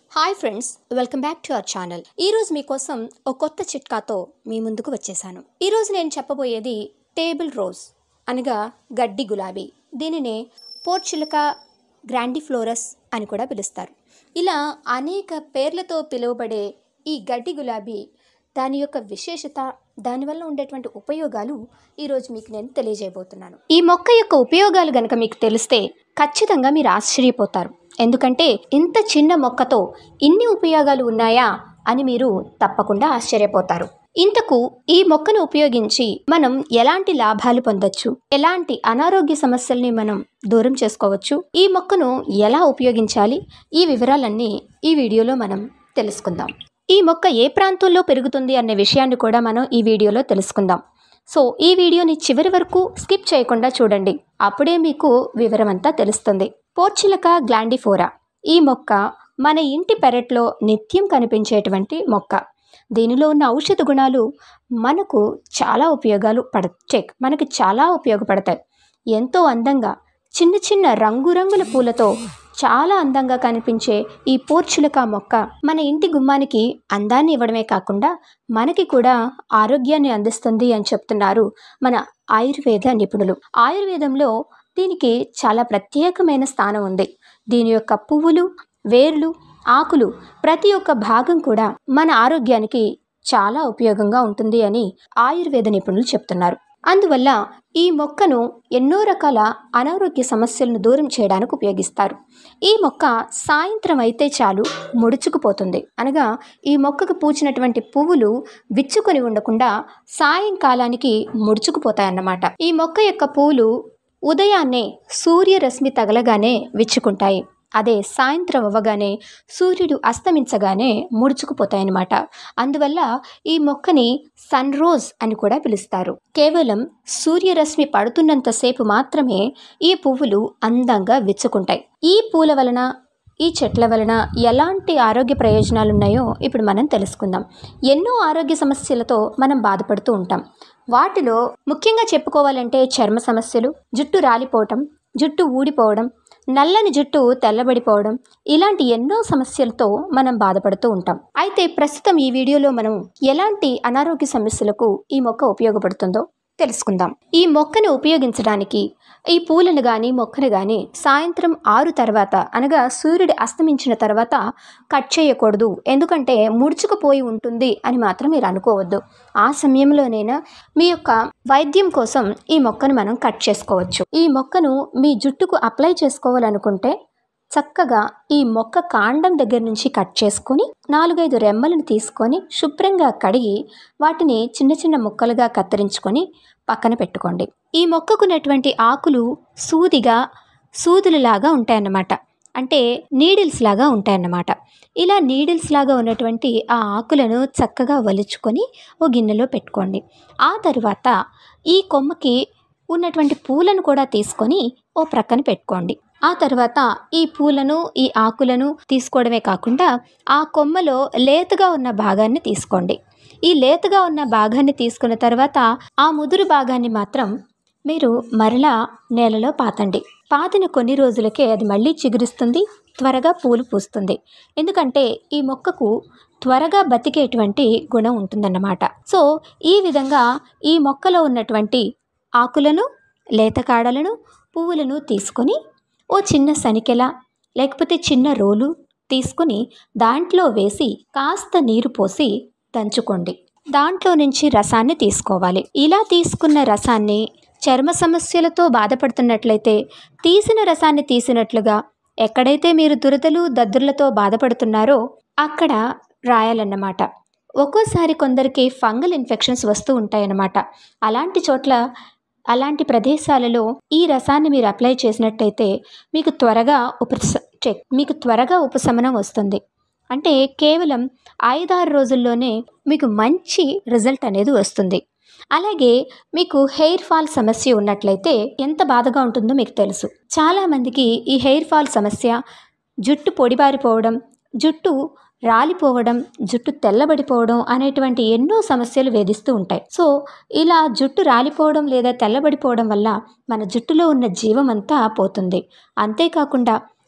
hi friends welcome back to our channel ఈరోజు మీకోసం ఒక కొత్త చిట్కాతో మీ ముందుకు వచ్చేసాను ఈరోజు నేను చెప్పబోయేది టేబుల్ రోజ్ అనగా గడ్డి గులాబీ దీనినే పోర్చులక గ్రాండిఫ్లోరస్ అని కూడా పిలుస్తారు ఇలా అనేక పేర్లతో పిలువబడే ఈ గడ్డి గులాబీ దాని యొక్క విశేషత దానివల్ల ఉండేటువంటి ఉపయోగాలు ఈరోజు మీకు నేను తెలియజేయబోతున్నాను ఈ మొక్క యొక్క ఉపయోగాలు గనక మీకు తెలిస్తే ఖచ్చితంగా మీరు ఆశ్చర్యపోతారు ఎందుకంటే ఇంత చిన్న మొక్కతో ఇన్ని ఉపయోగాలు ఉన్నాయా అని మీరు తప్పకుండా ఆశ్చర్యపోతారు ఇంతకు ఈ మొక్కను ఉపయోగించి మనం ఎలాంటి లాభాలు పొందొచ్చు ఎలాంటి అనారోగ్య సమస్యల్ని మనం దూరం చేసుకోవచ్చు ఈ మొక్కను ఎలా ఉపయోగించాలి ఈ వివరాలన్నీ ఈ వీడియోలో మనం తెలుసుకుందాం ఈ మొక్క ఏ ప్రాంతంలో పెరుగుతుంది అనే విషయాన్ని కూడా మనం ఈ వీడియోలో తెలుసుకుందాం సో ఈ వీడియోని చివరి వరకు స్కిప్ చేయకుండా చూడండి అప్పుడే మీకు వివరమంతా తెలుస్తుంది పోర్చులక గ్లాండిఫోరా ఈ మొక్క మన ఇంటి పెరట్లో నిత్యం కనిపించేటువంటి మొక్క దీనిలో ఉన్న ఔషధ గుణాలు మనకు చాలా ఉపయోగాలు పడతాయి మనకి చాలా ఉపయోగపడతాయి ఎంతో అందంగా చిన్న చిన్న రంగురంగుల పూలతో చాలా అందంగా కనిపించే ఈ పోర్చులక మొక్క మన ఇంటి గుమ్మానికి అందాన్ని ఇవ్వడమే కాకుండా మనకి కూడా ఆరోగ్యాన్ని అందిస్తుంది అని చెప్తున్నారు మన ఆయుర్వేద నిపుణులు ఆయుర్వేదంలో దీనికి చాలా ప్రత్యేకమైన స్థానం ఉంది దీని యొక్క పువ్వులు వేర్లు ఆకులు ప్రతి ఒక్క భాగం కూడా మన ఆరోగ్యానికి చాలా ఉపయోగంగా ఉంటుంది అని ఆయుర్వేద నిపుణులు చెప్తున్నారు అందువల్ల ఈ మొక్కను ఎన్నో రకాల అనారోగ్య సమస్యలను దూరం చేయడానికి ఉపయోగిస్తారు ఈ మొక్క సాయంత్రం అయితే చాలు ముడుచుకుపోతుంది అనగా ఈ మొక్కకు పూచినటువంటి పువ్వులు విచ్చుకొని ఉండకుండా సాయంకాలానికి ముడుచుకుపోతాయన్నమాట ఈ మొక్క యొక్క పువ్వులు ఉదయాన్నే సూర్యరశ్మి తగలగానే విచ్చుకుంటాయి అదే సాయంత్రం అవ్వగానే సూర్యుడు అస్తమించగానే ముడుచుకుపోతాయన్నమాట అందువల్ల ఈ మొక్కని సన్ రోజ్ అని కూడా పిలుస్తారు కేవలం సూర్యరశ్మి పడుతున్నంతసేపు మాత్రమే ఈ పువ్వులు అందంగా విచ్చుకుంటాయి ఈ పూల వలన ఈ చెట్ల వలన ఎలాంటి ఆరోగ్య ప్రయోజనాలు ఉన్నాయో ఇప్పుడు మనం తెలుసుకుందాం ఎన్నో ఆరోగ్య సమస్యలతో మనం బాధపడుతూ ఉంటాం వాటిలో ముఖ్యంగా చెప్పుకోవాలంటే చర్మ సమస్యలు జుట్టు రాలిపోవటం జుట్టు ఊడిపోవడం నల్లని జుట్టు తెల్లబడిపోవడం ఇలాంటి ఎన్నో సమస్యలతో మనం బాధపడుతూ ఉంటాం అయితే ప్రస్తుతం ఈ వీడియోలో మనం ఎలాంటి అనారోగ్య సమస్యలకు ఈ మొక్క ఉపయోగపడుతుందో తెలుసుకుందాం ఈ మొక్కను ఉపయోగించడానికి ఈ పూలను కానీ మొక్కను కానీ సాయంత్రం ఆరు తర్వాత అనగా సూర్యుడు అస్తమించిన తర్వాత కట్ చేయకూడదు ఎందుకంటే ముడుచుకుపోయి ఉంటుంది అని మాత్రం మీరు అనుకోవద్దు ఆ సమయంలోనైనా మీ యొక్క వైద్యం కోసం ఈ మొక్కను మనం కట్ చేసుకోవచ్చు ఈ మొక్కను మీ జుట్టుకు అప్లై చేసుకోవాలనుకుంటే చక్కగా ఈ మొక్క కాండం దగ్గర నుంచి కట్ చేసుకొని నాలుగైదు రెమ్మలను తీసుకొని శుభ్రంగా కడిగి వాటిని చిన్న చిన్న ముక్కలుగా కత్తిరించుకొని పక్కన పెట్టుకోండి ఈ మొక్కకున్నటువంటి ఆకులు సూదిగా సూదులలాగా ఉంటాయన్నమాట అంటే నీడిల్స్ లాగా ఉంటాయన్నమాట ఇలా నీడిల్స్ లాగా ఉన్నటువంటి ఆ ఆకులను చక్కగా వలుచుకొని ఓ గిన్నెలో పెట్టుకోండి ఆ తర్వాత ఈ కొమ్మకి ఉన్నటువంటి పూలను కూడా తీసుకొని ఓ ప్రక్కన పెట్టుకోండి ఆ తర్వాత ఈ పూలను ఈ ఆకులను తీసుకోవడమే కాకుండా ఆ కొమ్మలో లేతగా ఉన్న భాగాన్ని తీసుకోండి ఈ లేతగా ఉన్న భాగాన్ని తీసుకున్న తర్వాత ఆ ముదురు భాగాన్ని మాత్రం మీరు మరలా నేలలో పాతండి పాతిన కొన్ని రోజులకే అది మళ్ళీ చిగురిస్తుంది త్వరగా పూలు పూస్తుంది ఎందుకంటే ఈ మొక్కకు త్వరగా బతికేటువంటి గుణం ఉంటుందన్నమాట సో ఈ విధంగా ఈ మొక్కలో ఉన్నటువంటి ఆకులను లేత కాడలను పువ్వులను తీసుకొని ఓ చిన్న సనికెల లేకపోతే చిన్న రోలు తీసుకుని దాంట్లో వేసి కాస్త నీరు పోసి దంచుకోండి దాంట్లో నుంచి రసాన్ని తీసుకోవాలి ఇలా తీసుకున్న రసాన్ని చర్మ సమస్యలతో బాధపడుతున్నట్లయితే తీసిన రసాన్ని తీసినట్లుగా ఎక్కడైతే మీరు దురదలు దద్దుర్లతో బాధపడుతున్నారో అక్కడ రాయాలన్నమాట ఒక్కోసారి కొందరికి ఫంగల్ ఇన్ఫెక్షన్స్ వస్తూ ఉంటాయన్నమాట అలాంటి చోట్ల అలాంటి ప్రదేశాలలో ఈ రసాన్ని మీరు అప్లై చేసినట్టయితే మీకు త్వరగా ఉపశ చెక్ మీకు త్వరగా ఉపశమనం వస్తుంది అంటే కేవలం ఐదారు రోజుల్లోనే మీకు మంచి రిజల్ట్ అనేది వస్తుంది అలాగే మీకు హెయిర్ ఫాల్ సమస్య ఉన్నట్లయితే ఎంత బాధగా ఉంటుందో మీకు తెలుసు చాలామందికి ఈ హెయిర్ ఫాల్ సమస్య జుట్టు పొడిబారిపోవడం జుట్టు రాలిపోవడం జుట్టు తెల్లబడిపోవడం అనేటువంటి ఎన్నో సమస్యలు వేధిస్తూ ఉంటాయి సో ఇలా జుట్టు రాలిపోవడం లేదా తెల్లబడిపోవడం వల్ల మన జుట్టులో ఉన్న జీవం అంతా పోతుంది అంతేకాకుండా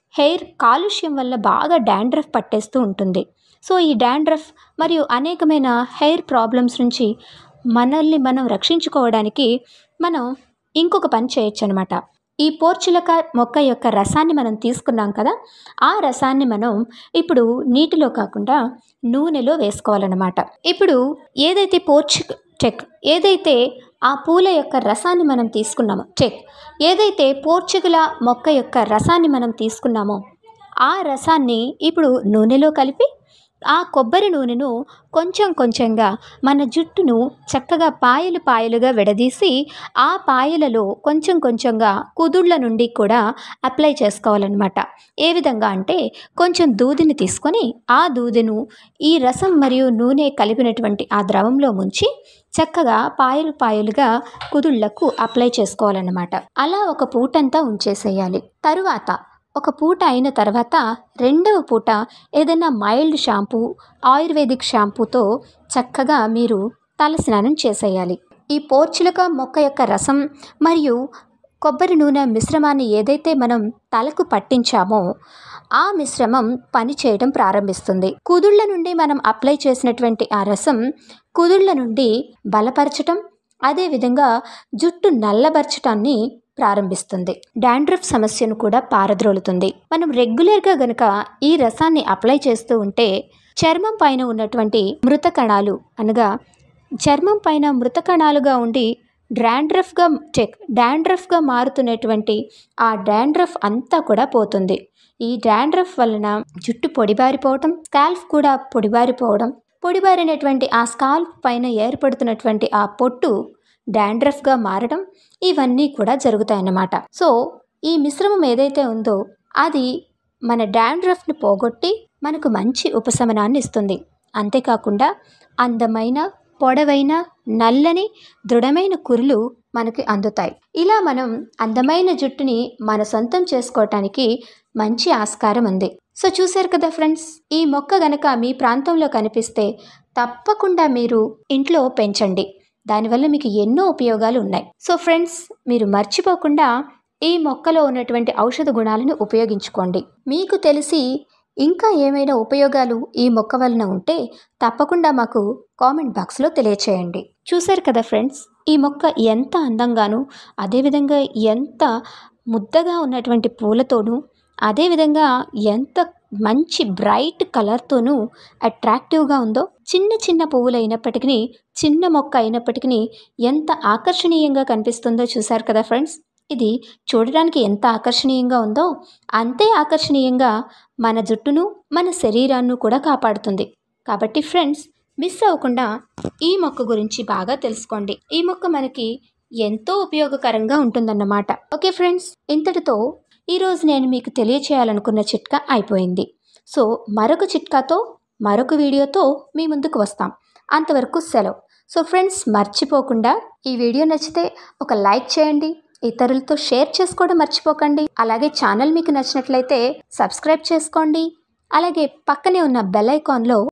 హెయిర్ కాలుష్యం వల్ల బాగా డాండ్రఫ్ పట్టేస్తూ ఉంటుంది సో ఈ డాండ్రఫ్ మరియు అనేకమైన హెయిర్ ప్రాబ్లమ్స్ నుంచి మనల్ని మనం రక్షించుకోవడానికి మనం ఇంకొక పని చేయొచ్చు అనమాట ఈ పోర్చులక మొక్క యొక్క రసాన్ని మనం తీసుకున్నాం కదా ఆ రసాన్ని మనం ఇప్పుడు నీటిలో కాకుండా నూనెలో వేసుకోవాలన్నమాట ఇప్పుడు ఏదైతే పోర్చు చెక్ ఏదైతే ఆ పూల యొక్క రసాన్ని మనం తీసుకున్నామో చెక్ ఏదైతే పోర్చుగల మొక్క యొక్క రసాన్ని మనం తీసుకున్నామో ఆ రసాన్ని ఇప్పుడు నూనెలో కలిపి ఆ కొబ్బరి నూనెను కొంచెం కొంచెంగా మన జుట్టును చక్కగా పాయలు పాయలుగా విడదీసి ఆ పాయలలో కొంచెం కొంచెంగా కుదుళ్ళ నుండి కూడా అప్లై చేసుకోవాలన్నమాట ఏ విధంగా అంటే కొంచెం దూదిని తీసుకొని ఆ దూదిను ఈ రసం మరియు నూనె కలిపినటువంటి ఆ ద్రవంలో ముంచి చక్కగా పాయలు పాయలుగా కుదుళ్లకు అప్లై చేసుకోవాలన్నమాట అలా ఒక పూటంతా ఉంచేసేయాలి తరువాత ఒక పూట అయిన తర్వాత రెండవ పూట ఏదైనా మైల్డ్ షాంపూ ఆయుర్వేదిక్ షాంపూతో చక్కగా మీరు తలస్నానం చేసేయాలి ఈ పోర్చులక మొక్క యొక్క రసం మరియు కొబ్బరి నూనె మిశ్రమాన్ని ఏదైతే మనం తలకు పట్టించామో ఆ మిశ్రమం పని చేయడం ప్రారంభిస్తుంది కుదుళ్ళ నుండి మనం అప్లై చేసినటువంటి ఆ రసం కుదుళ్ళ నుండి బలపరచటం అదేవిధంగా జుట్టు నల్లబరచటాన్ని ప్రారంభిస్తుంది డాండ్రఫ్ సమస్యను కూడా పారద్రోలుతుంది మనం రెగ్యులర్గా గనుక ఈ రసాన్ని అప్లై చేస్తూ ఉంటే చర్మం పైన ఉన్నటువంటి మృత కణాలు అనగా చర్మం పైన మృత కణాలుగా ఉండి డాండ్రఫ్గా చెక్ డాండ్రఫ్గా మారుతున్నటువంటి ఆ డాండ్రఫ్ అంతా కూడా పోతుంది ఈ డాండ్రఫ్ వలన జుట్టు పొడిబారిపోవటం స్కాల్ఫ్ కూడా పొడిబారిపోవడం పొడిబారినటువంటి ఆ స్కాల్ఫ్ పైన ఏర్పడుతున్నటువంటి ఆ పొట్టు డాండ్రఫ్గా మారడం ఇవన్నీ కూడా జరుగుతాయన్నమాట సో ఈ మిశ్రమం ఏదైతే ఉందో అది మన డాండ్రఫ్ని పోగొట్టి మనకు మంచి ఉపశమనాన్ని ఇస్తుంది అంతేకాకుండా అందమైన పొడవైన నల్లని దృఢమైన కురులు మనకి అందుతాయి ఇలా మనం అందమైన జుట్టుని మన సొంతం చేసుకోవటానికి మంచి ఆస్కారం ఉంది సో చూశారు కదా ఫ్రెండ్స్ ఈ మొక్క గనక మీ ప్రాంతంలో కనిపిస్తే తప్పకుండా మీరు ఇంట్లో పెంచండి దానివల్ల మీకు ఎన్నో ఉపయోగాలు ఉన్నాయి సో ఫ్రెండ్స్ మీరు మర్చిపోకుండా ఈ మొక్కలో ఉన్నటువంటి ఔషధ గుణాలను ఉపయోగించుకోండి మీకు తెలిసి ఇంకా ఏమైనా ఉపయోగాలు ఈ మొక్క వలన ఉంటే తప్పకుండా మాకు కామెంట్ బాక్స్లో తెలియచేయండి చూశారు కదా ఫ్రెండ్స్ ఈ మొక్క ఎంత అందంగాను అదేవిధంగా ఎంత ముద్దగా ఉన్నటువంటి పూలతోనూ అదేవిధంగా ఎంత మంచి బ్రైట్ కలర్తోనూ అట్రాక్టివ్గా ఉందో చిన్న చిన్న పువ్వులు అయినప్పటికీ చిన్న మొక్క అయినప్పటికీ ఎంత ఆకర్షణీయంగా కనిపిస్తుందో చూశారు కదా ఫ్రెండ్స్ ఇది చూడడానికి ఎంత ఆకర్షణీయంగా ఉందో అంతే ఆకర్షణీయంగా మన జుట్టును మన శరీరాన్ని కూడా కాపాడుతుంది కాబట్టి ఫ్రెండ్స్ మిస్ అవ్వకుండా ఈ మొక్క గురించి బాగా తెలుసుకోండి ఈ మొక్క మనకి ఎంతో ఉపయోగకరంగా ఉంటుందన్నమాట ఓకే ఫ్రెండ్స్ ఇంతటితో ఈరోజు నేను మీకు తెలియచేయాలనుకున్న చిట్కా అయిపోయింది సో మరొక చిట్కాతో మరొక వీడియోతో మీ ముందుకు వస్తాం అంతవరకు సెలవు సో ఫ్రెండ్స్ మర్చిపోకుండా ఈ వీడియో నచ్చితే ఒక లైక్ చేయండి ఇతరులతో షేర్ చేసుకోవడం మర్చిపోకండి అలాగే ఛానల్ మీకు నచ్చినట్లయితే సబ్స్క్రైబ్ చేసుకోండి అలాగే పక్కనే ఉన్న బెల్ ఐకాన్లో